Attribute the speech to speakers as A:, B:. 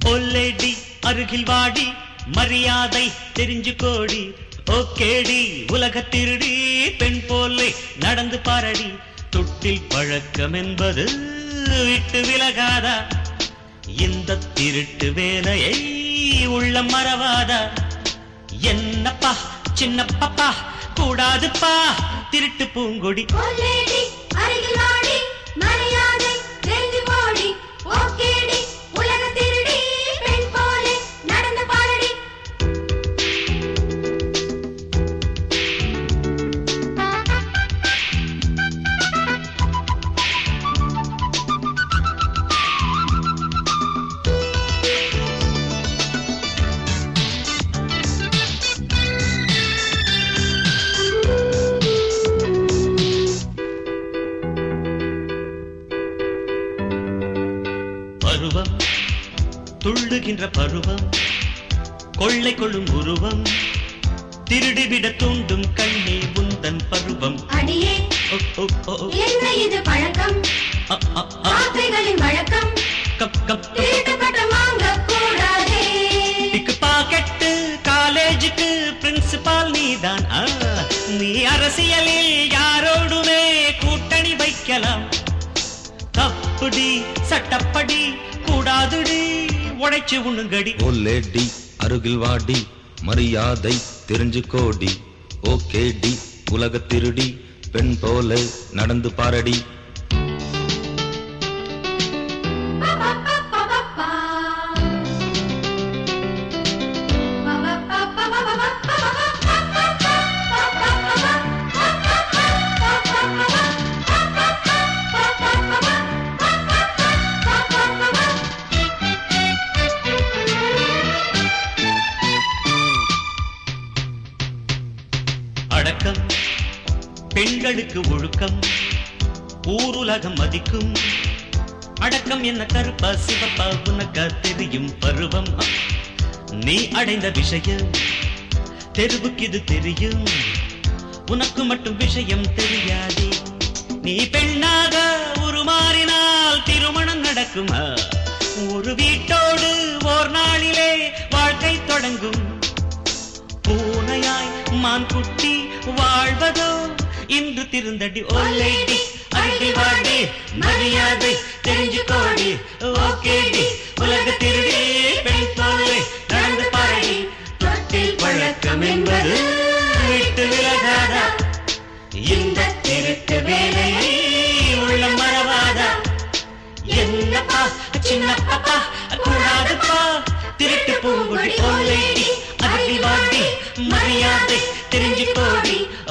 A: ஒல்லேடி அருகில் வாடி மரியாதை தெரிஞ்சு கோடி ஓகேடி உலக திருடி பெண் போலே நடந்து பாரடி தொட்டில் பழக்கம் என்பது விட்டு விலகாதா இந்த திருட்டு வேலையை உள்ள மறவாதா என்னப்பா சின்னப்பப்பா கூடாதுப்பா திருட்டு பூங்கொடி
B: கொல்லேடி அருகில் வாடி மரியாதை தெரிஞ்சு போடி ஓகேடி உலக திருடி பெண் போலே நடந்து பாரடி
A: பருவம் துள்ளுகின்ற பருவம் கொள்ளை கொள்ளும் உருவம் திருடிவிட தூண்டும் கண்ணே உந்தன் பருவம்
B: அடியே
A: ஓ, ஓ, ஓ, ஓ.
B: என்ன இது பழக்கம்
A: அ, அ, அ.
B: ராத்திரிகளின் வழக்கம்
A: கப், கப்.
B: திருட்டுப்பட்ட வாங்க கூடாதே
A: பிக்கு பாக்கெட்டு காலேஜுக்கு பிரின்சிபால் நீதான் ஆ, நீ அரசியலில் யாரோடுமே கூட்டணி வைக்கலாம் தப்புடி சட்டப்படி கூடாதுடி உடைச்சு உண்ணுங்கடி
C: ஓ லேடி அருகில் வாடி மரியாதை தெரிஞ்சு கோடி ஓகேடி உலக திருடி பெண் போல நடந்து பாரடி
B: பப்பப்பப்பப்பா.
A: அடக்கம் பெண்களுக்கு ஒழுக்கம் ஊருலகம் மதிக்கும் அடக்கம் என்ன கருப்பா சிவப்பா உனக்கா தெரியும் பருவம் நீ அடைந்த விஷயம் தெருவுக்கு இது தெரியும் உனக்கு மட்டும் விஷயம் தெரியாதே நீ பெண்ணாக உருமாறினால் திருமணம் நடக்குமா ஒரு வீட்டோடு ஓர் நாளிலே வாழ்க்கை தொடங்கும் பூனையாய் மான் குட்டி வாழ்வதோ இன்று திருந்தடி ஓலேடி அடி வாடி மரியாதை தெரிஞ்சு கோடி ஓகேடி உலக திருடி பெண் போலே நடந்து பாரடி தொட்டில் பழக்கம் என்பது விட்டு விலகாதா இந்த திருட்டு வேலையை உள்ள மறவாதா என்னப்பா சின்னப்பா கூடாதுப்பா திருட்டு பூங்குடி ஓலேடி அடி வாடி மரியாதை தெரிஞ்சு கோடி